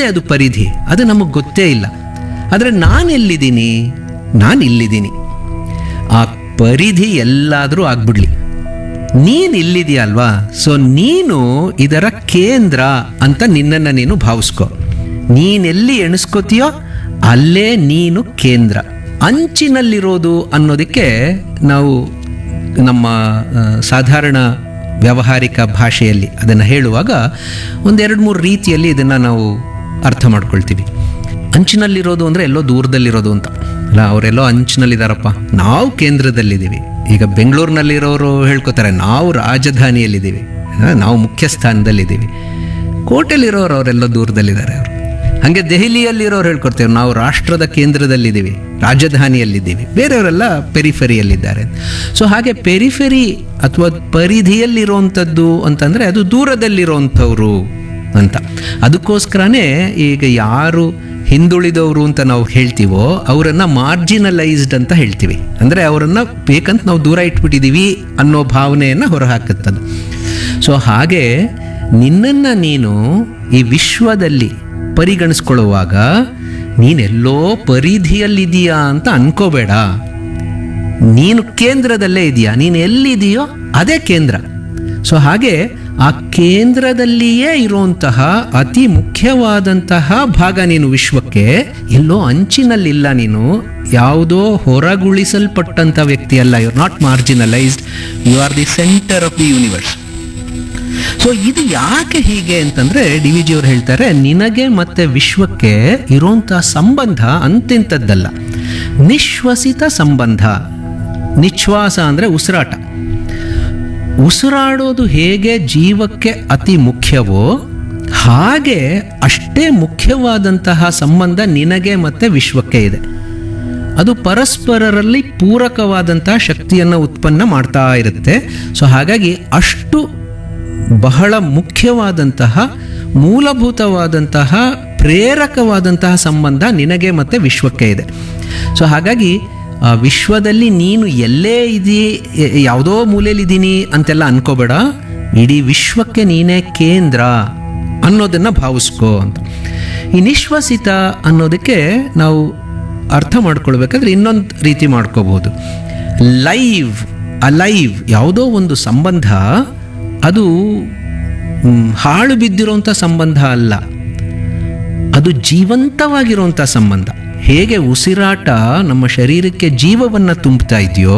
ನನ್ನದೇ ಅದು ಪರಿಧಿ ಅದು ನಮಗೆ ಗೊತ್ತೇ ಇಲ್ಲ ಆದರೆ ನಾನು ಎಲ್ಲಿದ್ದೀನಿ ನಾನು ಇಲ್ಲಿದ್ದೀನಿ ಆ ಪರಿಧಿ ಎಲ್ಲಾದರೂ ಆಗ್ಬಿಡ್ಲಿ ನೀನು ಇಲ್ಲಿದೆಯಲ್ವಾ ಸೊ ನೀನು ಇದರ ಕೇಂದ್ರ ಅಂತ ನಿನ್ನನ್ನು ನೀನು ಭಾವಿಸ್ಕೊ ನೀನೆಲ್ಲಿ ಎಣಿಸ್ಕೋತೀಯೋ ಅಲ್ಲೇ ನೀನು ಕೇಂದ್ರ ಅಂಚಿನಲ್ಲಿರೋದು ಅನ್ನೋದಕ್ಕೆ ನಾವು ನಮ್ಮ ಆ, ಸಾಧಾರಣ ವ್ಯಾವಹಾರಿಕ ಭಾಷೆಯಲ್ಲಿ ಅದನ್ನು ಹೇಳುವಾಗ ಒಂದೆರಡು ಮೂರು ರೀತಿಯಲ್ಲಿ ಇದನ್ನು ನಾವು ಅರ್ಥ ಮಾಡ್ಕೊಳ್ತೀವಿ ಅಂಚಿನಲ್ಲಿರೋದು ಅಂದರೆ ಎಲ್ಲೋ ದೂರದಲ್ಲಿರೋದು ಅಂತ ಅಲ್ಲ ಅವರೆಲ್ಲೋ ಅಂಚಿನಲ್ಲಿದ್ದಾರಪ್ಪ ನಾವು ಕೇಂದ್ರದಲ್ಲಿದ್ದೀವಿ ಈಗ ಬೆಂಗಳೂರಿನಲ್ಲಿರೋರು ಹೇಳ್ಕೊತಾರೆ ನಾವು ರಾಜಧಾನಿಯಲ್ಲಿದ್ದೀವಿ ಆ, ನಾವು ಮುಖ್ಯ ಸ್ಥಾನದಲ್ಲಿದ್ದೀವಿ ಕೋಟೆಲಿರೋರು ಅವರೆಲ್ಲ ದೂರದಲ್ಲಿದ್ದಾರೆ ಅವರು ಹಾಗೆ ದೆಹಲಿಯಲ್ಲಿರೋರು ಹೇಳ್ಕೊಡ್ತೇವೆ ನಾವು ರಾಷ್ಟ್ರದ ಕೇಂದ್ರದಲ್ಲಿದ್ದೀವಿ ರಾಜಧಾನಿಯಲ್ಲಿದ್ದೀವಿ ಬೇರೆಯವರೆಲ್ಲ ಪೆರಿಫೆರಿಯಲ್ಲಿದ್ದಾರೆ ಸೊ ಹಾಗೆ ಪೆರಿಫೆರಿ ಅಥವಾ ಪರಿಧಿಯಲ್ಲಿರುವಂಥದ್ದು ಅಂತಂದರೆ ಅದು ದೂರದಲ್ಲಿರುವಂಥವ್ರು ಅಂತ ಅದಕ್ಕೋಸ್ಕರನೇ ಈಗ ಯಾರು ಹಿಂದುಳಿದವರು ಅಂತ ನಾವು ಹೇಳ್ತೀವೋ ಅವರನ್ನು ಮಾರ್ಜಿನಲೈಸ್ಡ್ ಅಂತ ಹೇಳ್ತೀವಿ ಅಂದರೆ ಅವರನ್ನು ಬೇಕಂತ ನಾವು ದೂರ ಇಟ್ಬಿಟ್ಟಿದ್ದೀವಿ ಅನ್ನೋ ಭಾವನೆಯನ್ನು ಹೊರಹಾಕುತ್ತದೆ ಸೊ ಹಾಗೆ ನಿನ್ನನ್ನು ನೀನು ಈ ವಿಶ್ವದಲ್ಲಿ ಪರಿಗಣಿಸ್ಕೊಳ್ಳುವಾಗ ನೀನೆಲ್ಲೋ ಪರಿಧಿಯಲ್ಲಿದೆಯಾ ಅಂತ ಅನ್ಕೋಬೇಡ ನೀನು ಕೇಂದ್ರದಲ್ಲೇ ಇದೆಯಾ ನೀನು ಎಲ್ಲಿದೆಯೋ ಅದೇ ಕೇಂದ್ರ ಸೊ ಹಾಗೆ ಆ ಕೇಂದ್ರದಲ್ಲಿಯೇ ಇರುವಂತಹ ಅತಿ ಮುಖ್ಯವಾದಂತಹ ಭಾಗ ನೀನು ವಿಶ್ವಕ್ಕೆ ಎಲ್ಲೋ ಅಂಚಿನಲ್ಲಿಲ್ಲ ನೀನು ಯಾವುದೋ ಹೊರಗುಳಿಸಲ್ಪಟ್ಟಂಥ ವ್ಯಕ್ತಿ ಅಲ್ಲ you are not marginalized you are the centre of the universe so ಇದು ಯಾಕೆ ಹೀಗೆ ಅಂತಂದ್ರೆ ಡಿ ವಿ ಜಿ ಅವ್ರು ಹೇಳ್ತಾರೆ ನಿನಗೆ ಮತ್ತೆ ವಿಶ್ವಕ್ಕೆ ಇರುವಂತಹ ಸಂಬಂಧ ಅಂತಿಂತದ್ದಲ್ಲ ನಿಶ್ವಸಿತ ಸಂಬಂಧ ನಿಶ್ವಾಸ ಅಂದ್ರೆ ಉಸಿರಾಟ ಉಸಿರಾಡೋದು ಹೇಗೆ ಜೀವಕ್ಕೆ ಅತಿ ಮುಖ್ಯವೋ ಹಾಗೆ ಅಷ್ಟೇ ಮುಖ್ಯವಾದಂತಹ ಸಂಬಂಧ ನಿನಗೆ ಮತ್ತೆ ವಿಶ್ವಕ್ಕೆ ಇದೆ ಅದು ಪರಸ್ಪರರಲ್ಲಿ ಪೂರಕವಾದಂತಹ ಶಕ್ತಿಯನ್ನು ಉತ್ಪನ್ನ ಮಾಡ್ತಾ ಇರುತ್ತೆ ಸೊ ಹಾಗಾಗಿ ಅಷ್ಟು ಬಹಳ ಮುಖ್ಯವಾದಂತಹ ಮೂಲಭೂತವಾದಂತಹ ಪ್ರೇರಕವಾದಂತಹ ಸಂಬಂಧ ನಿನಗೆ ಮತ್ತೆ ವಿಶ್ವಕ್ಕೆ ಇದೆ ಸೊ ಹಾಗಾಗಿ ಆ ವಿಶ್ವದಲ್ಲಿ ನೀನು ಎಲ್ಲೇ ಇದೀ ಯಾವುದೋ ಮೂಲೆಯಲ್ಲಿದ್ದೀನಿ ಅಂತೆಲ್ಲ ಅನ್ಕೋಬೇಡ ಇಡೀ ವಿಶ್ವಕ್ಕೆ ನೀನೇ ಕೇಂದ್ರ ಅನ್ನೋದನ್ನು ಭಾವಿಸ್ಕೋ ಅಂತ ಈ ನಿಶ್ವಸಿತ ಅನ್ನೋದಕ್ಕೆ ನಾವು ಅರ್ಥ ಮಾಡ್ಕೊಳ್ಬೇಕಾದ್ರೆ ಇನ್ನೊಂದು ರೀತಿ ಮಾಡ್ಕೋಬಹುದು ಲೈವ್ ಅಲೈವ್ ಯಾವುದೋ ಒಂದು ಸಂಬಂಧ ಅದು ಮ್, ಹಾಳು ಬಿದ್ದಿರೋಂಥ ಸಂಬಂಧ ಅಲ್ಲ ಅದು ಜೀವಂತವಾಗಿರುವಂಥ ಸಂಬಂಧ ಹೇಗೆ ಉಸಿರಾಟ ನಮ್ಮ ಶರೀರಕ್ಕೆ ಜೀವವನ್ನು ತುಂಬುತ್ತಾ ಇದೆಯೋ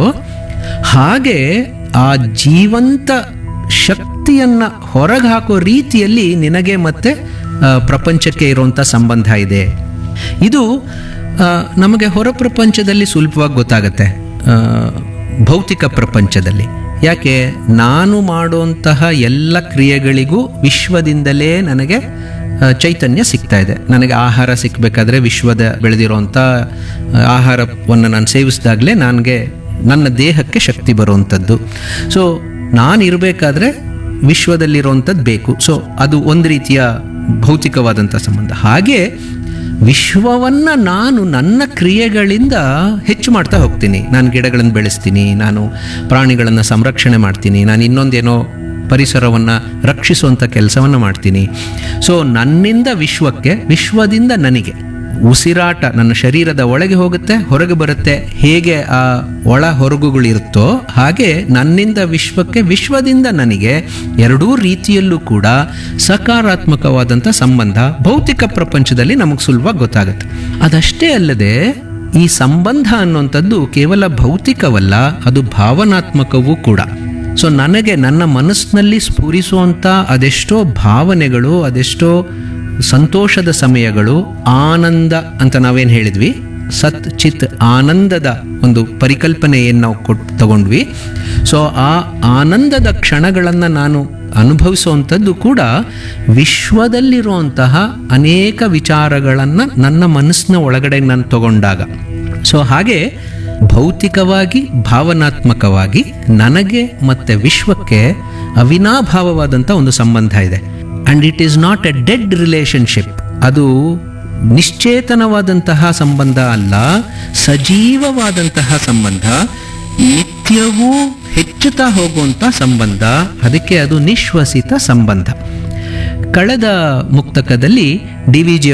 ಹಾಗೆ ಆ ಜೀವಂತ ಶಕ್ತಿಯನ್ನು ಹೊರಗೆ ಹಾಕೋ ರೀತಿಯಲ್ಲಿ ನಿನಗೆ ಮತ್ತೆ ಆ, ಪ್ರಪಂಚಕ್ಕೆ ಇರುವಂಥ ಸಂಬಂಧ ಇದೆ ಇದು ಆ, ನಮಗೆ ಹೊರ ಪ್ರಪಂಚದಲ್ಲಿ ಸುಲಭವಾಗಿ ಗೊತ್ತಾಗತ್ತೆ ಆ, ಭೌತಿಕ ಪ್ರಪಂಚದಲ್ಲಿ ಯಾಕೆ ನಾನು ಮಾಡುವಂತಹ ಎಲ್ಲ ಕ್ರಿಯೆಗಳಿಗೂ ವಿಶ್ವದಿಂದಲೇ ನನಗೆ ಆ, ಚೈತನ್ಯ ಸಿಗ್ತಾ ಇದೆ ನನಗೆ ಆಹಾರ ಸಿಕ್ಕಬೇಕಾದ್ರೆ ವಿಶ್ವದ ಬೆಳೆದಿರೋಂಥ ಆಹಾರವನ್ನು ನಾನು ಸೇವಿಸಿದಾಗಲೇ ನನಗೆ ನನ್ನ ದೇಹಕ್ಕೆ ಶಕ್ತಿ ಬರುವಂಥದ್ದು ಸೊ ನಾನು ಇರಬೇಕಾದ್ರೆ ವಿಶ್ವದಲ್ಲಿರುವಂಥದ್ದು ಬೇಕು ಸೊ ಅದು ಒಂದು ರೀತಿಯ ಭೌತಿಕವಾದಂಥ ಸಂಬಂಧ ಹಾಗೆ ವಿಶ್ವವನ್ನು ನಾನು ನನ್ನ ಕ್ರಿಯೆಗಳಿಂದ ಹೆಚ್ಚು ಮಾಡ್ತಾ ಹೋಗ್ತೀನಿ ನಾನು ಗಿಡಗಳನ್ನು ಬೆಳೆಸ್ತೀನಿ ನಾನು ಪ್ರಾಣಿಗಳನ್ನು ಸಂರಕ್ಷಣೆ ಮಾಡ್ತೀನಿ ನಾನು ಇನ್ನೊಂದೇನೋ ಪರಿಸರವನ್ನು ರಕ್ಷಿಸುವಂಥ ಕೆಲಸವನ್ನು ಮಾಡ್ತೀನಿ ಸೊ ನನ್ನಿಂದ ವಿಶ್ವಕ್ಕೆ ವಿಶ್ವದಿಂದ ನನಗೆ ಉಸಿರಾಟ ನನ್ನ ಶರೀರದ ಒಳಗೆ ಹೋಗುತ್ತೆ ಹೊರಗೆ ಬರುತ್ತೆ ಹೇಗೆ ಆ ಒಳ ಹೊರಗುಗಳಿರುತ್ತೋ ಹಾಗೆ ನನ್ನಿಂದ ವಿಶ್ವಕ್ಕೆ ವಿಶ್ವದಿಂದ ನನಗೆ ಎರಡೂ ರೀತಿಯಲ್ಲೂ ಕೂಡ ಸಕಾರಾತ್ಮಕವಾದಂಥ ಸಂಬಂಧ ಭೌತಿಕ ಪ್ರಪಂಚದಲ್ಲಿ ನಮಗೆ ಸುಲಭವಾಗಿ ಗೊತ್ತಾಗುತ್ತೆ ಅದಷ್ಟೇ ಅಲ್ಲದೆ ಈ ಸಂಬಂಧ ಅನ್ನುವಂಥದ್ದು ಕೇವಲ ಭೌತಿಕವಲ್ಲ ಅದು ಭಾವನಾತ್ಮಕವೂ ಕೂಡ ಸೊ ನನಗೆ ನನ್ನ ಮನಸ್ಸಿನಲ್ಲಿ ಸ್ಫುರಿಸುವಂಥ ಅದೆಷ್ಟೋ ಭಾವನೆಗಳು ಅದೆಷ್ಟೋ ಸಂತೋಷದ ಸಮಯಗಳು ಆನಂದ ಅಂತ ನಾವೇನು ಹೇಳಿದ್ವಿ ಸತ್ ಚಿತ್ ಆನಂದದ ಒಂದು ಪರಿಕಲ್ಪನೆ ಏನು ನಾವು ಕೊಟ್ ತಗೊಂಡ್ವಿ ಸೊ ಆ ಆನಂದದ ಕ್ಷಣಗಳನ್ನು ನಾನು ಅನುಭವಿಸುವಂಥದ್ದು ಕೂಡ ವಿಶ್ವದಲ್ಲಿರುವಂತಹ ಅನೇಕ ವಿಚಾರಗಳನ್ನು ನನ್ನ ಮನಸ್ಸಿನ ಒಳಗಡೆ ನಾನು ತಗೊಂಡಾಗ ಸೊ ಹಾಗೆ ಭೌತಿಕವಾಗಿ ಭಾವನಾತ್ಮಕವಾಗಿ ನನಗೆ ಮತ್ತು ವಿಶ್ವಕ್ಕೆ ಅವಿನಾಭಾವವಾದಂಥ ಒಂದು ಸಂಬಂಧ ಇದೆ and it is not a dead relationship ಅದು ನಿಶ್ಚೇತನವಾದಂತಹ ಸಂಬಂಧ ಅಲ್ಲ ಸಜೀವವಾದಂತಹ ಸಂಬಂಧ ನಿತ್ಯವೂ ಹೆಚ್ಚುತ್ತಾ ಹೋಗುವಂಥ ಸಂಬಂಧ ಅದಕ್ಕೆ ಅದು ನಿಶ್ವಸಿತ ಸಂಬಂಧ ಕಳೆದ ಮುಕ್ತಕದಲ್ಲಿ ಡಿ ವಿ ಜಿ